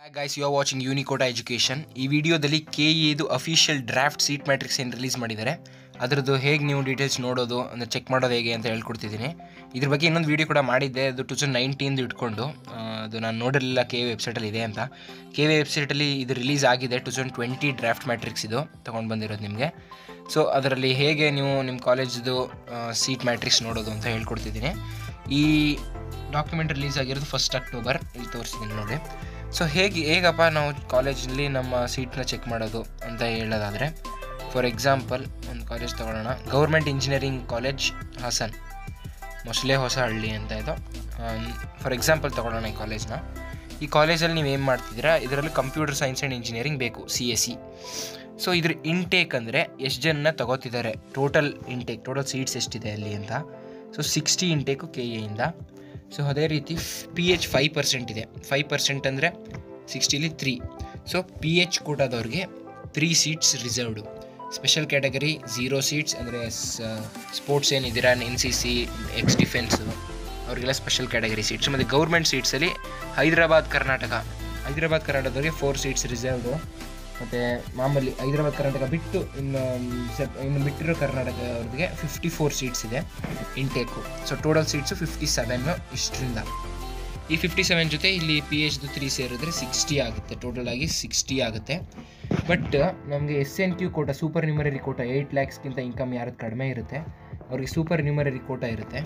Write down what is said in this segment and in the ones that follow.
guys you are watching ಯೂನಿಕೋಟಾ education ಈ ವಿಡಿಯೋದಲ್ಲಿ ಕೆ ಇದು ಅಫಿಷಿಯಲ್ ಡ್ರಾಫ್ಟ್ ಸೀಟ್ ಮ್ಯಾಟ್ರಿಕ್ಸ್ ಏನು ರಿಲೀಸ್ ಮಾಡಿದ್ದಾರೆ ಅದರದ್ದು ಹೇಗೆ ನೀವು ಡೀಟೇಲ್ಸ್ ನೋಡೋದು ಅಂದರೆ ಚೆಕ್ ಮಾಡೋದು ಹೇಗೆ ಅಂತ ಹೇಳ್ಕೊಡ್ತಿದ್ದೀನಿ ಇದ್ರ ಬಗ್ಗೆ ಇನ್ನೊಂದು ವೀಡಿಯೋ ಕೂಡ ಮಾಡಿದ್ದೆ ಅದು ಟೂ ತೌಸಂಡ್ ನೈನ್ಟೀನ್ದು ಇಟ್ಕೊಂಡು ಆ, ಅದು ನಾನು ನೋಡಿರಲಿಲ್ಲ ಕೆ ವಿ ವೆಬ್ಸೈಟಲ್ಲಿ ಇದೆ ಅಂತ ಕೆ ವಿ ವೆಬ್ಸೈಟಲ್ಲಿ ಇದು ರಿಲೀಸ್ ಆಗಿದೆ two thousand twenty draft matrix ಇದು ತೊಗೊಂಡು ಬಂದಿರೋದು ನಿಮಗೆ ಸೊ ಅದರಲ್ಲಿ ಹೇಗೆ ನೀವು ನಿಮ್ಮ ಕಾಲೇಜ್ದು ಸೀಟ್ ಮ್ಯಾಟ್ರಿಕ್ಸ್ ನೋಡೋದು ಅಂತ ಹೇಳ್ಕೊಡ್ತಿದ್ದೀನಿ ಈ ಡಾಕ್ಯುಮೆಂಟ್ ರಿಲೀಸ್ ಆಗಿರೋದು ಫಸ್ಟ್ ಅಕ್ಟೋಬರ್ ಇಲ್ಲಿ ತೋರಿಸ್ತೀನಿ ನೋಡಿ ಸೊ ಹೇಗೆ ಹೇಗಪ್ಪ ನಾವು ಕಾಲೇಜಲ್ಲಿ ನಮ್ಮ ಸೀಟ್ನ ಚೆಕ್ ಮಾಡೋದು ಅಂತ ಹೇಳೋದಾದರೆ ಫಾರ್ ಎಕ್ಸಾಂಪಲ್ ಒಂದು ಕಾಲೇಜ್ ತೊಗೊಳ್ಳೋಣ government engineering college Hassan Mosale ಹೊಸ ಹಳ್ಳಿ ಅಂತ ಇದು ಫಾರ್ ಎಕ್ಸಾಂಪಲ್ ತೊಗೊಳ್ಳೋಣ ಈ ಕಾಲೇಜ್ನ ಈ ಕಾಲೇಜಲ್ಲಿ ನೀವು ಏನು ಮಾಡ್ತಿದ್ದೀರಾ ಇದರಲ್ಲಿ ಕಂಪ್ಯೂಟರ್ ಸೈನ್ಸ್ ಆ್ಯಂಡ್ ಇಂಜಿನಿಯರಿಂಗ್ ಬೇಕು ಸಿ ಎಸ್ ಸಿ ಸೊ ಇದ್ರ ಇಂಟೇಕ್ ಅಂದರೆ ಎಷ್ಟು ಜನ ತಗೋತಿದ್ದಾರೆ ಟೋಟಲ್ ಇಂಟೇಕ್ ಟೋಟಲ್ ಸೀಟ್ಸ್ ಎಷ್ಟಿದೆ ಅಲ್ಲಿ ಅಂತ ಸೊ ಸಿಕ್ಸ್ಟಿ ಇಂಟೇಕು ಕೆ ಎಯಿಂದ ಸೊ ಅದೇ ರೀತಿ ಪಿ ಎಚ್ ಫೈವ್ ಪರ್ಸೆಂಟ್ ಇದೆ ಫೈವ್ ಪರ್ಸೆಂಟ್ ಅಂದರೆ ಸಿಕ್ಸ್ಟಿಲಿ ತ್ರೀ ಸೊ ಪಿ ಎಚ್ ಕೋಟಾದವ್ರಿಗೆ three seats reserved special category zero seats ಅಂದರೆ ಸ್ಪೋರ್ಟ್ಸ್ ಏನಿದ್ದೀರಾ N C C ex defence ಅವರಿಗೆಲ್ಲ ಸ್ಪೆಷಲ್ ಕ್ಯಾಟಗರಿ ಸೀಟ್ಸ್ ಮತ್ತು ಗೌರ್ಮೆಂಟ್ ಸೀಟ್ಸಲ್ಲಿ ಹೈದರಾಬಾದ್ ಕರ್ನಾಟಕ ಹೈದರಾಬಾದ್ ಕರ್ನಾಟಕದವರಿಗೆ ಫೋರ್ ಸೀಟ್ಸ್ ರಿಸರ್ವ್ಡು ಮತ್ತು ಮಾಮೂಲಿ ಹೈದರಾಬಾದ್ ಕರ್ನಾಟಕ ಬಿಟ್ಟು ಇನ್ನು ಸೆಪ್ ಇನ್ನು ಬಿಟ್ಟಿರೋ ಕರ್ನಾಟಕ ಅವ್ರಿಗೆ ಫಿಫ್ಟಿ ಫೋರ್ ಸೀಟ್ಸ್ ಇದೆ intake so total seats fifty seven ಇಷ್ಟರಿಂದ ಈ ಫಿಫ್ಟಿ ಸೆವೆನ್ ಜೊತೆ ಇಲ್ಲಿ ಪಿ ಎಚ್ದು ತ್ರೀ ಸೇರಿದ್ರೆ ಸಿಕ್ಸ್ಟಿ ಆಗುತ್ತೆ ಟೋಟಲ್ ಆಗಿ ಸಿಕ್ಸ್ಟಿ ಆಗುತ್ತೆ ಬಟ್ ನಮಗೆ S N Q quota supernumerary quota eight ಲ್ಯಾಕ್ಸ್ಗಿಂತ ಇನ್ಕಮ್ ಯಾರದ್ದು ಕಡಿಮೆ ಇರುತ್ತೆ ಅವ್ರಿಗೆ ಸೂಪರ್ ನ್ಯೂಮರರಿ ಕೋಟ ಇರುತ್ತೆ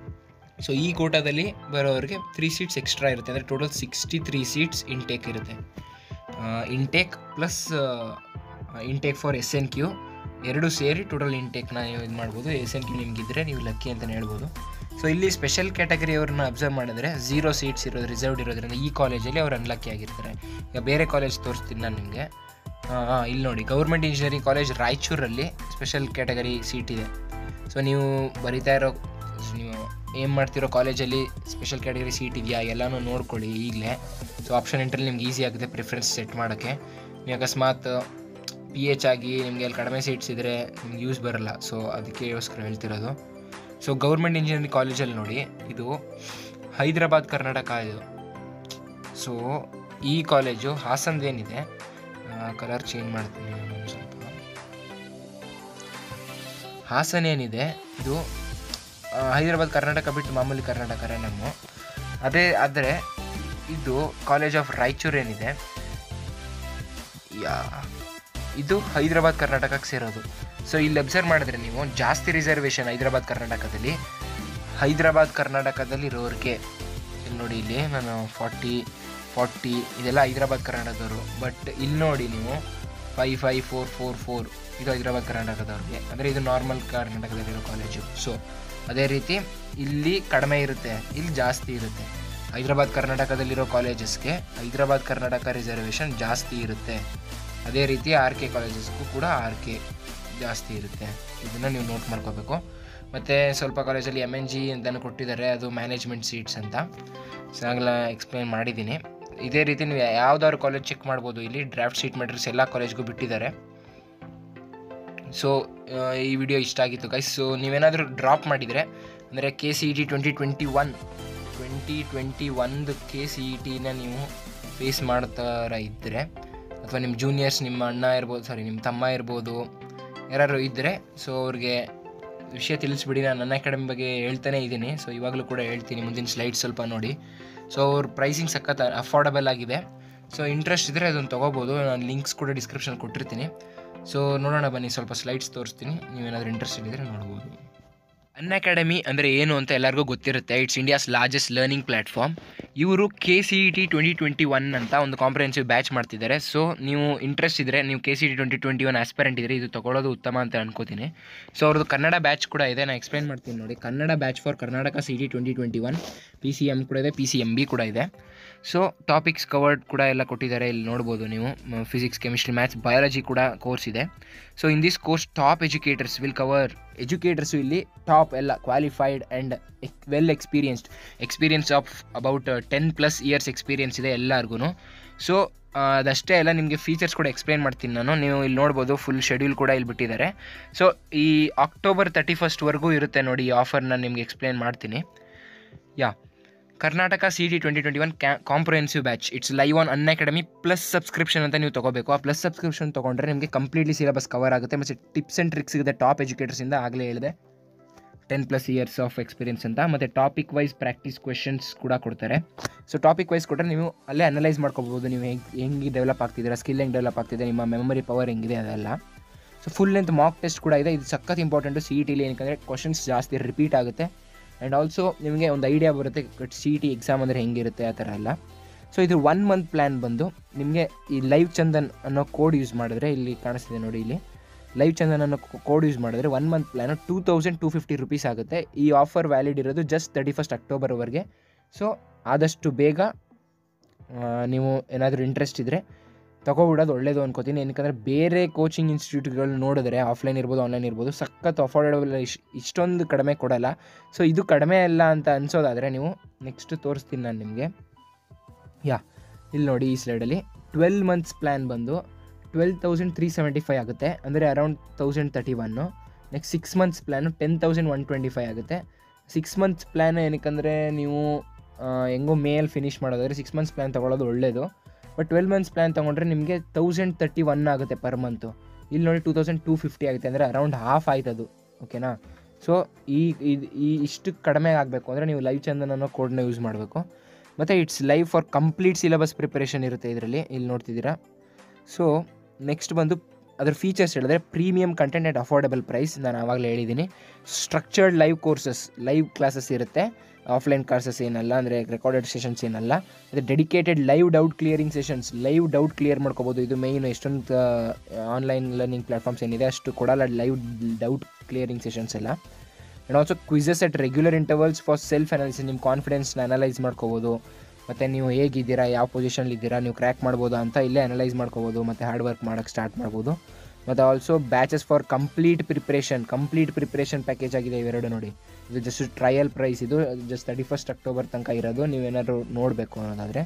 ಸೊ ಈ ಕೋಟಾದಲ್ಲಿ ಬರೋರಿಗೆ ತ್ರೀ ಸೀಟ್ಸ್ ಎಕ್ಸ್ಟ್ರಾ ಇರುತ್ತೆ ಅಂದರೆ total sixty three seats intake ಇರುತ್ತೆ intake plus intake for S N Q ಎರಡು ಸೇರಿ ಟೋಟಲ್ ಇಂಟೇಕ್ನ ನೀವು ಇದು ಮಾಡ್ಬೋದು ಎಸ್ ಎನ್ ಕ್ಯೂ ನಿಮಗಿದ್ರೆ ನೀವು ಲಕ್ಕಿ ಅಂತಲೇ ಹೇಳ್ಬೋದು ಸೊ ಇಲ್ಲಿ ಸ್ಪೆಷಲ್ ಕ್ಯಾಟಗರಿ ಅವ್ರನ್ನ ಅಬ್ಸರ್ವ್ ಮಾಡಿದ್ರೆ ಝೀರೋ ಸೀಟ್ಸ್ ಇರೋದು ರಿಸರ್ವ್ಡ್ ಇರೋದ್ರಿಂದ ಈ ಕಾಲೇಜಲ್ಲಿ ಅವ್ರು ಅನ್ಲಕ್ಕಿ ಆಗಿರ್ತಾರೆ ಈಗ ಬೇರೆ ಕಾಲೇಜ್ ತೋರಿಸ್ತೀನಿ ನಾನು ನಿಮಗೆ ಹಾಂ ಇಲ್ಲಿ ನೋಡಿ ಗೌರ್ಮೆಂಟ್ ಇಂಜಿನಿಯರಿಂಗ್ ಕಾಲೇಜ್ ರಾಯಚೂರಲ್ಲಿ ಸ್ಪೆಷಲ್ ಕ್ಯಾಟಗರಿ ಸೀಟ್ ಇದೆ ಸೊ ನೀವು ಬರಿತಾ ಇರೋ ನೀವು ಏನು ಮಾಡ್ತಿರೋ ಕಾಲೇಜಲ್ಲಿ ಸ್ಪೆಷಲ್ ಕ್ಯಾಟಗರಿ ಸೀಟ್ ಇದೆಯಾ ಎಲ್ಲನೂ ನೋಡ್ಕೊಳ್ಳಿ ಈಗಲೇ ಸೊ ಆಪ್ಷನ್ ಎಂಟ್ರಲ್ಲಿ ನಿಮ್ಗೆ ಈಸಿ ಆಗುತ್ತೆ ಪ್ರಿಫರೆನ್ಸ್ ಸೆಟ್ ಮಾಡೋಕ್ಕೆ ನೀವು ಅಕಸ್ಮಾತ್ ಪಿ ಎಚ್ ಆಗಿ ನಿಮಗೆ ಅಲ್ಲಿ ಕಡಿಮೆ ಸೀಟ್ಸ್ ಇದ್ದರೆ ನಿಮ್ಗೆ ಯೂಸ್ ಬರಲ್ಲ ಸೊ ಅದಕ್ಕೋಸ್ಕರ ಹೇಳ್ತಿರೋದು ಸೊ ಗೌರ್ಮೆಂಟ್ ಇಂಜಿನಿಯರಿಂಗ್ ಕಾಲೇಜಲ್ಲಿ ನೋಡಿ ಇದು ಹೈದರಾಬಾದ್ ಕರ್ನಾಟಕ ಇದು ಸೊ ಈ ಕಾಲೇಜು ಹಾಸನ್ದೇನಿದೆ ಕಲರ್ ಚೇಂಜ್ ಮಾಡ್ತೀನಿ ನಾನು ಒಂದು ಸ್ವಲ್ಪ ಹಾಸನ್ ಏನಿದೆ ಇದು ಆ, ಹೈದರಾಬಾದ್ ಕರ್ನಾಟಕ ಬಿಟ್ಟು ಮಾಮೂಲಿ ಕರ್ನಾಟಕರೇ ನಮ್ಮ ಅದೇ ಆದರೆ ಇದು ಕಾಲೇಜ್ ಆಫ್ ರಾಯಚೂರು ಏನಿದೆ ಯಾ ಇದು ಹೈದರಾಬಾದ್ ಕರ್ನಾಟಕಕ್ಕೆ ಸೇರೋದು ಸೊ ಇಲ್ಲಿ ಅಬ್ಸರ್ವ್ ಮಾಡಿದ್ರೆ ನೀವು ಜಾಸ್ತಿ ರಿಸರ್ವೇಷನ್ ಹೈದರಾಬಾದ್ ಕರ್ನಾಟಕದಲ್ಲಿ ಹೈದರಾಬಾದ್ ಕರ್ನಾಟಕದಲ್ಲಿ ಇರೋರಿಗೆ ಇಲ್ಲಿ ನೋಡಿ ಇಲ್ಲಿ ನಾನು ಫಾರ್ಟಿ ಫಾರ್ಟಿ ಇದೆಲ್ಲ ಹೈದರಾಬಾದ್ ಕರ್ನಾಟಕದವರು ಬಟ್ ಇಲ್ಲಿ ನೋಡಿ ನೀವು ಫೈ ಫೈ ಫೋರ್ ಫೋರ್ ಫೋರ್ ಇದು ಹೈದರಾಬಾದ್ ಕರ್ನಾಟಕದವ್ರಿಗೆ ಅಂದರೆ ಇದು ನಾರ್ಮಲ್ ಕರ್ನಾಟಕದಲ್ಲಿರೋ ಕಾಲೇಜು ಸೊ ಅದೇ ರೀತಿ ಇಲ್ಲಿ ಕಡಿಮೆ ಇರುತ್ತೆ ಇಲ್ಲಿ ಜಾಸ್ತಿ ಇರುತ್ತೆ ಹೈದರಾಬಾದ್ ಕರ್ನಾಟಕದಲ್ಲಿರೋ ಕಾಲೇಜಸ್ಗೆ ಹೈದರಾಬಾದ್ ಕರ್ನಾಟಕ ರಿಸರ್ವೇಷನ್ ಜಾಸ್ತಿ ಇರುತ್ತೆ ಅದೇ ರೀತಿ ಆರ್ ಕೆ ಕಾಲೇಜಸ್ಗೂ ಕೂಡ ಆರ್ ಕೆ ಜಾಸ್ತಿ ಇರುತ್ತೆ ಇದನ್ನು ನೀವು ನೋಟ್ ಮಾಡ್ಕೋಬೇಕು ಮತ್ತು ಸ್ವಲ್ಪ ಕಾಲೇಜಲ್ಲಿ ಎಮ್ ಎನ್ ಜಿ ಅಂತಲೂ ಕೊಟ್ಟಿದ್ದಾರೆ ಅದು ಮ್ಯಾನೇಜ್ಮೆಂಟ್ ಸೀಟ್ಸ್ ಅಂತ ಸೊ ಆಗಲ್ಲ ಎಕ್ಸ್ಪ್ಲೈನ್ ಮಾಡಿದ್ದೀನಿ ಇದೇ ರೀತಿ ನೀವು ಯಾವ್ದಾದ್ರು ಕಾಲೇಜ್ ಚೆಕ್ ಮಾಡ್ಬೋದು ಇಲ್ಲಿ ಡ್ರಾಫ್ಟ್ ಸೀಟ್ ಮೆಟ್ರಿಕ್ಸ್ ಎಲ್ಲ ಕಾಲೇಜ್ಗೂ ಬಿಟ್ಟಿದ್ದಾರೆ ಸೊ ಈ ವಿಡಿಯೋ ಇಷ್ಟ ಆಗಿತ್ತು ಗೈಸ್ ಸೊ ನೀವೇನಾದರೂ ಡ್ರಾಪ್ ಮಾಡಿದರೆ ಅಂದರೆ K C E T twenty twenty one twenty twenty ಒಂದು ಕೆ ಸಿ ಇ ಟಿನ ನೀವು ಫೇಸ್ ಮಾಡ್ತಾರ ಇದ್ದರೆ ಅಥವಾ ನಿಮ್ಮ ಜೂನಿಯರ್ಸ್ ನಿಮ್ಮ ಅಣ್ಣ ಇರ್ಬೋದು ಸಾರಿ ನಿಮ್ಮ ತಮ್ಮ ಇರ್ಬೋದು ಯಾರು ಇದ್ದರೆ ಸೊ ಅವ್ರಿಗೆ ವಿಷಯ ತಿಳಿಸ್ಬಿಡಿ ನಾನು ನನ್ನ ಅಕಾಡೆಮಿ ಬಗ್ಗೆ ಹೇಳ್ತಾನೆ ಇದ್ದೀನಿ ಸೊ ಇವಾಗಲೂ ಕೂಡ ಹೇಳ್ತೀನಿ ಮುಂದಿನ ಸ್ಲೈಡ್ ಸ್ವಲ್ಪ ನೋಡಿ ಸೊ ಅವ್ರ ಪ್ರೈಸಿಂಗ್ ಸಖತ್ ಅಫೋರ್ಡಬಲ್ ಆಗಿದೆ ಸೊ ಇಂಟ್ರೆಸ್ಟ್ ಇದ್ದರೆ ಅದನ್ನು ತೊಗೋಬೋದು ನಾನು ಲಿಂಕ್ಸ್ ಕೂಡ ಡಿಸ್ಕ್ರಿಪ್ಷನ್ ಕೊಟ್ಟಿರ್ತೀನಿ ಸೊ ನೋಡೋಣ ಬನ್ನಿ ಸ್ವಲ್ಪ ಸ್ಲೈಡ್ಸ್ ತೋರಿಸ್ತೀನಿ ನೀವೇನಾದರೂ ಇಂಟ್ರೆಸ್ಟ್ ಇದ್ದರೆ ನೋಡ್ಬೋದು ಅನ್ ಅಕಾಡೆಮಿ ಅಂದರೆ ಏನು ಅಂತ ಎಲ್ಲರಿಗೂ ಗೊತ್ತಿರುತ್ತೆ it's India's largest learning platform ಇವರು K C E T twenty twenty one ಅಂತ ಒಂದು ಕಾಂಪ್ರಿಹೆನ್ಸಿವ್ ಬ್ಯಾಚ್ ಮಾಡ್ತಿದ್ದಾರೆ ಸೊ ನೀವು ಇಂಟ್ರೆಸ್ಟ್ ಇದ್ದರೆ ನೀವು K C T twenty twenty one aspirant ಇದ್ದರೆ ಇದು ತೊಗೊಳ್ಳೋದು ಉತ್ತಮ ಅಂತ ಅನ್ಕೋತೀನಿ ಸೊ ಅವ್ರದ್ದು ಕನ್ನಡ ಬ್ಯಾಚ್ ಕೂಡ ಇದೆ ನಾನು ಎಕ್ಸ್ಪ್ಲೈನ್ ಮಾಡ್ತೀನಿ ನೋಡಿ Kannada batch for Karnataka C T twenty twenty one P C M ಕೂಡ ಇದೆ ಪಿ ಸಿ ಎಮ್ ಬಿ ಕೂಡ ಇದೆ ಸೊ ಟಾಪಿಕ್ಸ್ ಕವರ್ಡ್ ಕೂಡ ಎಲ್ಲ ಕೊಟ್ಟಿದ್ದಾರೆ ಇಲ್ಲಿ ನೋಡ್ಬೋದು ನೀವು ಫಿಸಿಕ್ಸ್ ಕೆಮಿಸ್ಟ್ರಿ ಮ್ಯಾಥ್ಸ್ ಬಯಾಲಜಿ ಕೂಡ ಕೋರ್ಸ್ ಇದೆ so in this course top educators will cover educators ಇಲ್ಲಿ ಟಾಪ್ ಎಲ್ಲ qualified and well experienced experience of about ten plus years experience ಇದೆ ಎಲ್ಲರಿಗೂ ಸೊ ಅದಷ್ಟೇ ಅಲ್ಲ ನಿಮಗೆ ಫೀಚರ್ಸ್ ಕೂಡ ಎಕ್ಸ್ಪ್ಲೈನ್ ಮಾಡ್ತೀನಿ ನಾನು ನೀವು ಇಲ್ಲಿ ನೋಡ್ಬೋದು ಫುಲ್ ಶೆಡ್ಯೂಲ್ ಕೂಡ ಇಲ್ಲಿ ಬಿಟ್ಟಿದ್ದಾರೆ ಸೊ ಈ ಅಕ್ಟೋಬರ್ ತರ್ಟಿ ಫಸ್ಟ್ವರೆಗೂ ಇರುತ್ತೆ ನೋಡಿ ಈ ಆಫರ್ನ ನಿಮಗೆ ಎಕ್ಸ್ಪ್ಲೈನ್ ಮಾಡ್ತೀನಿ yeah Karnataka C T twenty twenty one ಕ್ಯಾ comprehensive batch it's live on Unacademy plus subscription ಅಂತ ನೀವು ತೊಗೋಬೇಕು ಆ ಪ್ಲಸ್ ಸಬ್ಸ್ಕ್ರಿಪ್ಷನ್ ತೊಗೊಂಡ್ರೆ ನಿಮಗೆ ಕಂಪ್ಲೀಟ್ಲಿ ಸಿಲೆಬಸ್ ಕವರ್ ಆಗುತ್ತೆ ಮತ್ತು ಟಿಪ್ಸ್ ಆ್ಯಂಡ್ ಟ್ರಿಕ್ಸ್ ಸಿಗುತ್ತೆ ಟಾಪ್ ಎಜುಕೇಟರ್ಸಿಂದ ಆಗಲೇ ಹೇಳಿದೆ ten plus years of experience ಅಂತ ಮತ್ತು ಟಾಪಿಕ್ ವೈಸ್ ಪ್ರಾಕ್ಟೀಸ್ ಕ್ವೆಶನ್ಸ್ ಕೂಡ ಕೊಡ್ತಾರೆ ಸೊ ಟಾಪಿಕ್ ವೈಸ್ ಕೊಟ್ಟರೆ ನೀವು ಅಲ್ಲೇ ಅನಲೈಸ್ ಮಾಡ್ಕೋಬೋದು ನೀವು ಹೆಂಗೆ ಹೆಂಗೆ ಡೆವಲಪ್ ಆಗ್ತಿದ್ದೀರಾ ಸ್ಕಿಲ್ ಹೆಂಗೆ ಡೆವಲಪ್ ಆಗ್ತಿದೆ ನಿಮ್ಮ ಮೆಮೊರಿ ಪವರ್ ಹೆಂಗಿದೆ ಅದೆಲ್ಲ so full length mock test ಕೂಡ ಇದೆ ಇದು ಸಖತ್ ಇಂಪಾರ್ಟೆಂಟು ಸಿ ಇ ಟಿಲಿ ಏನಕ್ಕೆ ಕ್ವಶನ್ಸ್ ಜಾಸ್ತಿ ರಿಪೀಟ್ ಆಗುತ್ತೆ ಆ್ಯಂಡ್ ಆಲ್ಸೋ ನಿಮಗೆ ಒಂದು ಐಡಿಯಾ ಬರುತ್ತೆ ಸಿ ಇ ಟಿ ಎಕ್ಸಾಮ್ ಅಂದರೆ ಹೆಂಗಿರುತ್ತೆ ಆ ಥರ ಎಲ್ಲ ಸೊ ಇದು ಒನ್ ಮಂತ್ ಪ್ಲ್ಯಾನ್ ಬಂದು ನಿಮಗೆ ಈ ಲೈವ್ ಚಂದನ್ ಅನ್ನೋ ಕೋಡ್ ಯೂಸ್ ಮಾಡಿದ್ರೆ ಇಲ್ಲಿ ಕಾಣಿಸ್ತಿದೆ ನೋಡಿ ಇಲ್ಲಿ ಲೈವ್ ಚಂದನ್ ಅನ್ನೋ ಕೋಡ್ ಯೂಸ್ ಮಾಡಿದ್ರೆ one month plan two thousand two fifty rupees ಆಗುತ್ತೆ ಈ ಆಫರ್ ವ್ಯಾಲಿಡ್ ಇರೋದು ಜಸ್ಟ್ ತರ್ಟಿ ಫಸ್ಟ್ ಅಕ್ಟೋಬರ್ವರೆಗೆ ಸೊ ಆದಷ್ಟು ಬೇಗ ಆ, ನೀವು ಏನಾದರೂ ಇಂಟ್ರೆಸ್ಟ್ ಇದ್ದರೆ ತೊಗೊಬಿಡೋದು ಒಳ್ಳೇದು ಅನ್ಕೋತೀನಿ ಏನಕ್ಕಂದರೆ ಬೇರೆ ಕೋಚಿಂಗ್ ಇನ್ಸ್ಟಿಟ್ಯೂಟ್ಗಳು ನೋಡಿದ್ರೆ ಆಫ್ಲೈನ್ ಇರ್ಬೋದು ಆನ್ಲೈನ್ ಇರ್ಬೋದು ಸಖತ್ ಅಫೋರ್ಡಬಲ್ ಇಶ್ ಇಷ್ಟೊಂದು ಕಡಿಮೆ ಕೊಡಲ್ಲ ಸೊ ಇದು ಕಡಿಮೆ ಅಲ್ಲ ಅಂತ ಅನ್ಸೋದಾದರೆ ನೀವು ನೆಕ್ಸ್ಟ್ ತೋರಿಸ್ತೀನಿ ನಾನು ನಿಮಗೆ ಯಾ ಇಲ್ಲಿ ನೋಡಿ ಈ ಸ್ಲೈಡಲ್ಲಿ ಟ್ವೆಲ್ ಮಂತ್ಸ್ ಪ್ಲ್ಯಾನ್ ಬಂದು twelve thousand three seventy five ಆಗುತ್ತೆ ಅಂದರೆ around thousand thirty one next six months plan ten thousand one twenty five ಆಗುತ್ತೆ ಸಿಕ್ಸ್ ಮಂತ್ಸ್ ಪ್ಲ್ಯಾನ್ ಏನಕ್ಕಂದರೆ ನೀವು ಆ, ಹೆಂಗೋ ಮೇಯಲ್ಲಿ ಫಿನಿಷ್ ಮಾಡೋದಾದ್ರೆ ಸಿಕ್ಸ್ ಮಂತ್ಸ್ ಪ್ಲ್ಯಾನ್ ತೊಗೊಳ್ಳೋದು ಒಳ್ಳೆಯದು ಬಟ್ ಟ್ವೆಲ್ ಮಂತ್ಸ್ ಪ್ಲ್ಯಾನ್ ತೊಗೊಂಡ್ರೆ ನಿಮಗೆ ತೌಸಂಡ್ ತರ್ಟಿ ಒನ್ ಆಗುತ್ತೆ ಪರ್ ಮಂತು ಇಲ್ಲಿ ನೋಡಿ ಟೂ ತೌಸಂಡ್ ಟೂ ಫಿಫ್ಟಿ ಆಗುತ್ತೆ ಅಂದರೆ ಅರೌಂಡ್ ಹಾಫ್ ಆಯ್ತು ಅದು ಓಕೆನಾ ಸೊ ಈ ಇದು- ಈ ಇಷ್ಟು ಕಡಿಮೆ ಆಗಬೇಕು ಅಂದರೆ ನೀವು ಲೈವ್ ಚಂದನ್ ಅನ್ನೋ ಕೋಡ್ನ ಯೂಸ್ ಮಾಡಬೇಕು ಮತ್ತು it's live for complete syllabus preparation ಇರುತ್ತೆ ಇದರಲ್ಲಿ ಇಲ್ಲಿ ನೋಡ್ತಿದ್ದೀರಾ ಸೊ ನೆಕ್ಸ್ಟ್ ಬಂದು ಅದರ ಫೀಚರ್ಸ್ ಹೇಳಿದ್ರೆ premium content at affordable price ನಾನು ಆವಾಗಲೇ ಹೇಳಿದ್ದೀನಿ structured live courses live classes ಇರುತ್ತೆ ಆಫ್ಲೈನ್ ಕ್ಲಾಸಸ್ ಏನಲ್ಲ ಅಂದರೆ ರೆಕಾರ್ಡೆಡ್ ಸೆಷನ್ಸ್ ಏನಲ್ಲ ಅದು dedicated live doubt clearing sessions live doubt clear ಮಾಡ್ಕೋಬೋದು ಇದು ಮೇಯ್ನ್ ಎಷ್ಟೊಂದು ಆನ್ಲೈನ್ ಲರ್ನಿಂಗ್ ಪ್ಲಾಟ್ಫಾರ್ಮ್ಸ್ ಏನಿದೆ ಅಷ್ಟು ಕೊಡಲ್ಲ ಲೈವ್ ಡೌಟ್ ಕ್ಲಿಯರಿಂಗ್ ಸೆಷನ್ಸ್ ಎಲ್ಲ and also quizzes at regular intervals for self analysis ನಿಮ್ಮ ಕಾನ್ಫಿಡೆನ್ಸ್ನ ಅನಲೈಸ್ ಮಾಡ್ಕೋಬೋದು ಮತ್ತು ನೀವು ಹೇಗಿದ್ದೀರಾ ಯಾವ ಪೊಸಿಷನ್ಲಿ ಇದ್ದೀರಾ ನೀವು ಕ್ರ್ಯಾಕ್ ಮಾಡ್ಬೋದಾ ಅಂತ ಇಲ್ಲೇ ಅನಲೈಸ್ ಮಾಡ್ಕೋಬೋದು ಮತ್ತು ಹಾರ್ಡ್ ವರ್ಕ್ ಮಾಡೋಕ್ಕೆ ಸ್ಟಾರ್ಟ್ ಮಾಡ್ಬೋದು ಮತ್ತು also batches for complete preparation complete preparation package ಆಗಿದೆ ಇವೆರಡು ನೋಡಿ ಇದು ಜಸ್ಟ್ ಟ್ರಯಲ್ ಪ್ರೈಸ್ ಇದು ಜಸ್ಟ್ ತರ್ಟಿ ಫಸ್ಟ್ ಅಕ್ಟೋಬರ್ ತನಕ ಇರೋದು ನೀವೇನಾದ್ರು ನೋಡಬೇಕು ಅನ್ನೋದಾದರೆ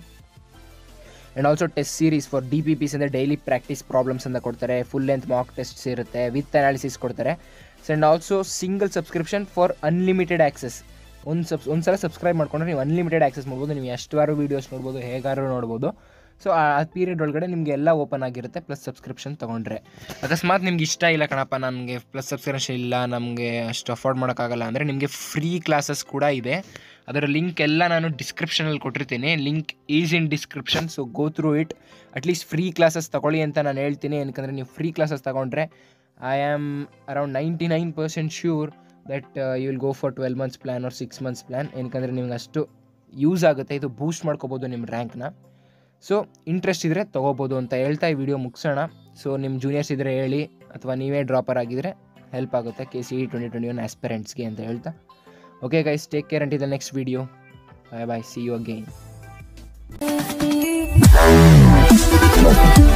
and also test series for D P Ps ಅಂದರೆ ಡೈಲಿ ಪ್ರಾಕ್ಟೀಸ್ ಪ್ರಾಬ್ಲಮ್ಸ್ ಅಂತ ಕೊಡ್ತಾರೆ ಫುಲ್ ಲೆಂತ್ ಮಾಕ್ ಟೆಸ್ಟ್ಸ್ ಇರುತ್ತೆ ವಿತ್ ಅನಾಲಿಸಿಸ್ ಕೊಡ್ತಾರೆ and also single subscription for unlimited access ಒಂದು ಸಬ್ಸ್ ಒಂದು ಸಲ ಸಬ್ಸ್ಕ್ರೈಬ್ ಮಾಡ್ಕೊಂಡ್ರೆ ನೀವು ಅನ್ಲಿಮಿಟೆಡ್ ಆ್ಯಕ್ಸಸ್ ಮಾಡ್ಬೋದು ನೀವು ಎಷ್ಟುವಾರು ವೀಡಿಯೋಸ್ ನೋಡ್ಬೋದು ಹೇಗಾರು ನೋಡ್ಬೋದು ಸೊ ಆ ಪೀರಿಯಡ್ ಒಳಗಡೆ ನಿಮಗೆ ಎಲ್ಲ ಓಪನ್ ಆಗಿರುತ್ತೆ ಪ್ಲಸ್ ಸಬ್ಸ್ಕ್ರಿಪ್ಷನ್ ತೊಗೊಂಡ್ರೆ ಅಕಸ್ಮಾತ್ ನಿಮ್ಗೆ ಇಷ್ಟ ಇಲ್ಲ ಕಣಪ್ಪ ನನಗೆ ಪ್ಲಸ್ ಸಬ್ಸ್ಕ್ರಿಪ್ಷನ್ ಇಲ್ಲ ನಮಗೆ ಅಷ್ಟು ಅಫೋರ್ಡ್ ಮಾಡೋಕ್ಕಾಗಲ್ಲ ಅಂದರೆ ನಿಮಗೆ ಫ್ರೀ ಕ್ಲಾಸಸ್ ಕೂಡ ಇದೆ ಅದರ ಲಿಂಕ್ ಎಲ್ಲ ನಾನು ಡಿಸ್ಕ್ರಿಪ್ಷನಲ್ಲಿ ಕೊಟ್ಟಿರ್ತೀನಿ link is in description so go through it at least free classes ತಗೊಳ್ಳಿ ಅಂತ ನಾನು ಹೇಳ್ತೀನಿ ಏನಕ್ಕಂದರೆ ನೀವು ಫ್ರೀ ಕ್ಲಾಸಸ್ ತಗೊಂಡ್ರೆ I am around ninety nine percent sure that you will go for twelve months plan or six months plan ಏನಕ್ಕಂದರೆ ನಿಮ್ಗೆ ಅಷ್ಟು ಯೂಸ್ ಆಗುತ್ತೆ ಇದು ಬೂಸ್ಟ್ ಮಾಡ್ಕೋಬೋದು ನಿಮ್ಮ ರ್ಯಾಂಕ್ನ ಸೊ ಇಂಟ್ರೆಸ್ಟ್ ಇದ್ದರೆ ತೊಗೋಬೋದು ಅಂತ ಹೇಳ್ತಾ ಈ ವಿಡಿಯೋ ಮುಗಿಸೋಣ ಸೊ ನಿಮ್ಮ ಜೂನಿಯರ್ಸ್ ಇದ್ದರೆ ಹೇಳಿ ಅಥವಾ ನೀವೇ ಡ್ರಾಪರ್ ಆಗಿದ್ದರೆ ಹೆಲ್ಪ್ ಆಗುತ್ತೆ K C E twenty twenty one ಆಸ್ಪೆರೆಂಟ್ಸ್ಗೆ ಅಂತ ಹೇಳ್ತಾ okay guys take care until the next video bye bye see you again